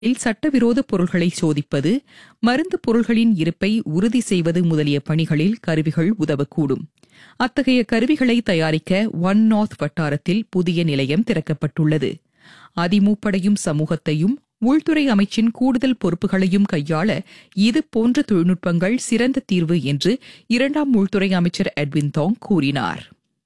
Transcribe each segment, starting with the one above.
இல் சட்டவிரோத பொருள்களை சோதிப்பது மருந்து பொருள்களின் இருப்பை உறுதி செய்வது முதலிய பணிகளில் கருவிகள் உதவக்கூடும் அத்தகைய கருவிகளை தயாரிக்க ஒன் நார்த் வட்டாரத்தில் புதிய நிலையம் திறக்கப்பட்டுள்ளது அதிமூப்படையும் சமூகத்தையும் உள்துறை அமைச்சின் கூடுதல் பொறுப்புகளையும் கையாள இது போன்ற தொழில்நுட்பங்கள் சிறந்த தீர்வு என்று இரண்டாம் உள்துறை அமைச்சர் எட்வின் தாங் கூறினார்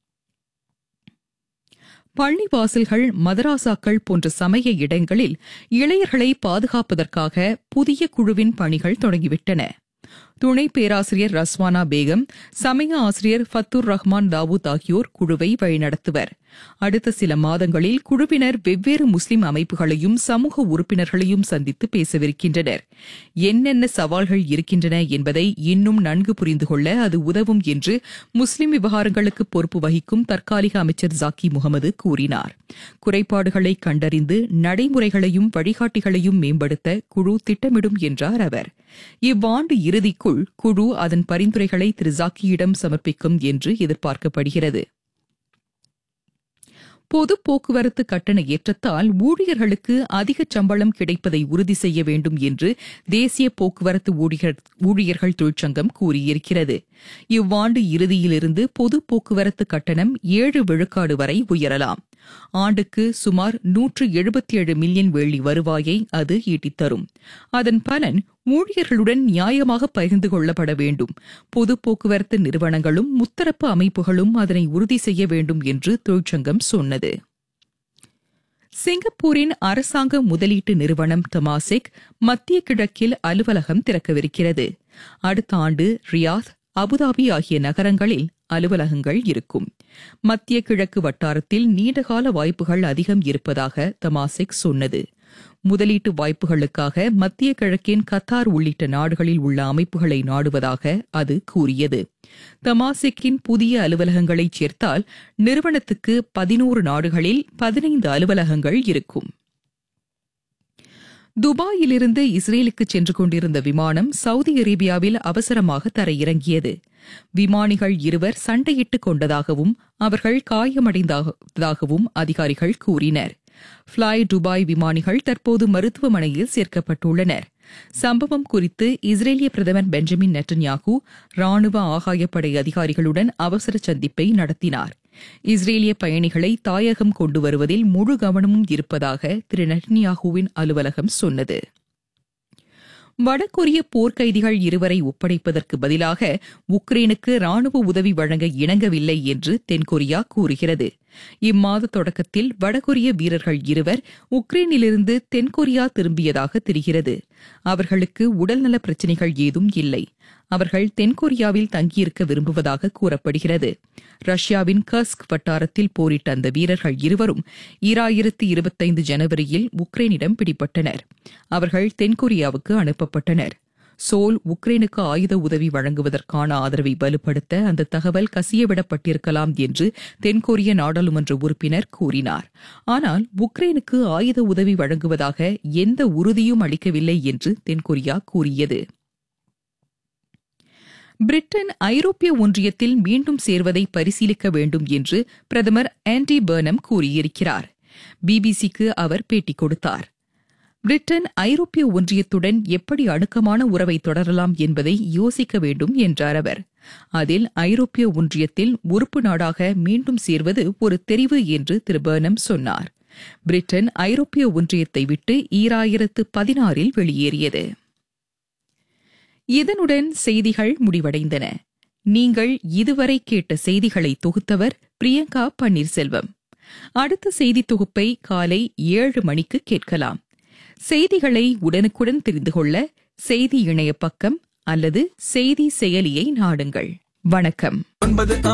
பள்ளிவாசல்கள் மதராசாக்கள் போன்ற சமய இடங்களில் இளையர்களை பாதுகாப்பதற்காக புதிய குழுவின் பணிகள் தொடங்கிவிட்டன துணை பேராசிரியர் ரஸ்வானா பேகம் சமய ஆசிரியர் ஃபத்துர் ரஹ்மான் தாவூத் ஆகியோர் குழுவை வழிநடத்துவர் அடுத்த சில மாதங்களில் குழுவினர் வெவ்வேறு முஸ்லிம் அமைப்புகளையும் சமூக உறுப்பினர்களையும் சந்தித்து பேசவிருக்கின்றனர் என்னென்ன சவால்கள் இருக்கின்றன என்பதை இன்னும் நன்கு புரிந்து கொள்ள அது உதவும் என்று முஸ்லிம் விவகாரங்களுக்கு பொறுப்பு வகிக்கும் தற்காலிக அமைச்சர் ஜாக்கி முகமது கூறினார் குறைபாடுகளை கண்டறிந்து நடைமுறைகளையும் வழிகாட்டிகளையும் மேம்படுத்த குழு திட்டமிடும் என்றார் அவர் இவ்வாண்டு இறுதிக்குள் குழு அதன் பரிந்துரைகளை திரு ஜாக்கியிடம் சமர்ப்பிக்கும் என்று எதிர்பார்க்கப்படுகிறது பொது போக்குவரத்து கட்டண ஏற்றத்தால் ஊழியர்களுக்கு அதிக சம்பளம் கிடைப்பதை உறுதி செய்ய வேண்டும் என்று தேசிய போக்குவரத்து ஊழியர்கள் தொழிற்சங்கம் கூறியிருக்கிறது இவ்வாண்டு இறுதியிலிருந்து பொது போக்குவரத்து கட்டணம் ஏழு விழுக்காடு வரை உயரலாம் ஆண்டுக்கு சுமார் நூற்று எழுபத்தி ஏழு மில்லியன் வெள்ளி வருவாயை அது ஈட்டித்தரும் அதன் பலன் ஊழியர்களுடன் நியாயமாக பகிர்ந்து கொள்ளப்பட வேண்டும் பொது போக்குவரத்து நிறுவனங்களும் முத்தரப்பு அமைப்புகளும் அதனை உறுதி செய்ய வேண்டும் என்று தொழிற்சங்கம் சொன்னது சிங்கப்பூரின் அரசாங்க முதலீட்டு நிறுவனம் டமாசிக் மத்திய கிழக்கில் அலுவலகம் திறக்கவிருக்கிறது அடுத்த ஆண்டு ரியாத் அபுதாபி ஆகிய நகரங்களில் அலுவலகங்கள் இருக்கும் மத்திய கிழக்கு வட்டாரத்தில் நீண்டகால வாய்ப்புகள் அதிகம் இருப்பதாக தமாசிக் சொன்னது முதலீட்டு வாய்ப்புகளுக்காக மத்திய கிழக்கின் கத்தார் உள்ளிட்ட நாடுகளில் உள்ள அமைப்புகளை நாடுவதாக அது கூறியது தமாசிக்கின் புதிய அலுவலகங்களை சேர்த்தால் நிறுவனத்துக்கு பதினோரு நாடுகளில் பதினைந்து அலுவலகங்கள் இருக்கும் துபாயிலிருந்து இஸ்ரேலுக்கு சென்று கொண்டிருந்த விமானம் சவுதி அரேபியாவில் அவசரமாக தரையிறங்கியது விமானிகள் இருவர் சண்டையிட்டுக் கொண்டதாகவும் அவர்கள் காயமடைந்ததாகவும் அதிகாரிகள் கூறினர் ஃப்ளை துபாய் விமானிகள் தற்போது மருத்துவமனையில் சேர்க்கப்பட்டுள்ளனர் சம்பவம் குறித்து இஸ்ரேலிய பிரதமர் பெஞ்சமின் நெட்டன்யாகு ராணுவ ஆகாயப்படை அதிகாரிகளுடன் அவசர சந்திப்பை நடத்தினார் இஸ்ரேலிய பயணிகளை தாயகம் கொண்டு வருவதில் முழு கவனமும் இருப்பதாக திரு நெட்டன்யாகுவின் அலுவலகம் சொன்னது வடகொரிய போர்க்கைதிகள் இருவரை ஒப்படைப்பதற்கு பதிலாக உக்ரைனுக்கு ராணுவ உதவி வழங்க இணங்கவில்லை என்று தென்கொரியா கூறுகிறது இம்மாத தொடக்கத்தில் வடகொரிய வீரர்கள் இருவர் உக்ரைனிலிருந்து தென்கொரியா திரும்பியதாக தெரிகிறது அவர்களுக்கு உடல்நல பிரச்சினைகள் ஏதும் இல்லை அவர்கள் தென்கொரியாவில் தங்கியிருக்க விரும்புவதாக கூறப்படுகிறது ரஷ்யாவின் கஸ்க் வட்டாரத்தில் போரிட்ட அந்த வீரர்கள் இருவரும் ஈராயிரத்து இருபத்தைந்து ஜனவரியில் உக்ரைனிடம் பிடிபட்டனர் அவர்கள் தென்கொரியாவுக்கு அனுப்பப்பட்டனர் சோல் உக்ரைனுக்கு ஆயுத உதவி வழங்குவதற்கான ஆதரவை வலுப்படுத்த அந்த தகவல் கசியவிடப்பட்டிருக்கலாம் என்று தென்கொரிய நாடாளுமன்ற உறுப்பினர் கூறினார் ஆனால் உக்ரைனுக்கு ஆயுத உதவி வழங்குவதாக எந்த உறுதியும் அளிக்கவில்லை என்று தென்கொரியா கூறியது பிரிட்டன் ஐரோப்பிய ஒன்றியத்தில் மீண்டும் சேர்வதை பரிசீலிக்க வேண்டும் என்று பிரதமர் ஆண்டி பர்னம் கூறியிருக்கிறார் பிபிசிக்கு அவர் பேட்டி கொடுத்தார் பிரிட்டன் ஐரோப்பிய ஒன்றியத்துடன் எப்படி அணுக்கமான உறவை தொடரலாம் என்பதை யோசிக்க வேண்டும் என்றார் அவர் அதில் ஐரோப்பிய ஒன்றியத்தில் உறுப்பு நாடாக மீண்டும் சேர்வது ஒரு தெரிவு என்று திரு பர்னம் சொன்னார் பிரிட்டன் ஐரோப்பிய ஒன்றியத்தை விட்டு ஈராயிரத்து பதினாறில் வெளியேறியது இதனுடன் செய்திகள் முடிவடைந்தன நீங்கள் இதுவரை கேட்ட செய்திகளை தொகுத்தவர் பிரியங்கா பன்னீர்செல்வம் அடுத்த செய்தி தொகுப்பை காலை ஏழு மணிக்கு கேட்கலாம் செய்திகளை உடனுக்குடன் தெரிந்து கொள்ள செய்தி இணைய பக்கம் அல்லது செய்தி செயலியை நாடுங்கள் வணக்கம் ஒன்பது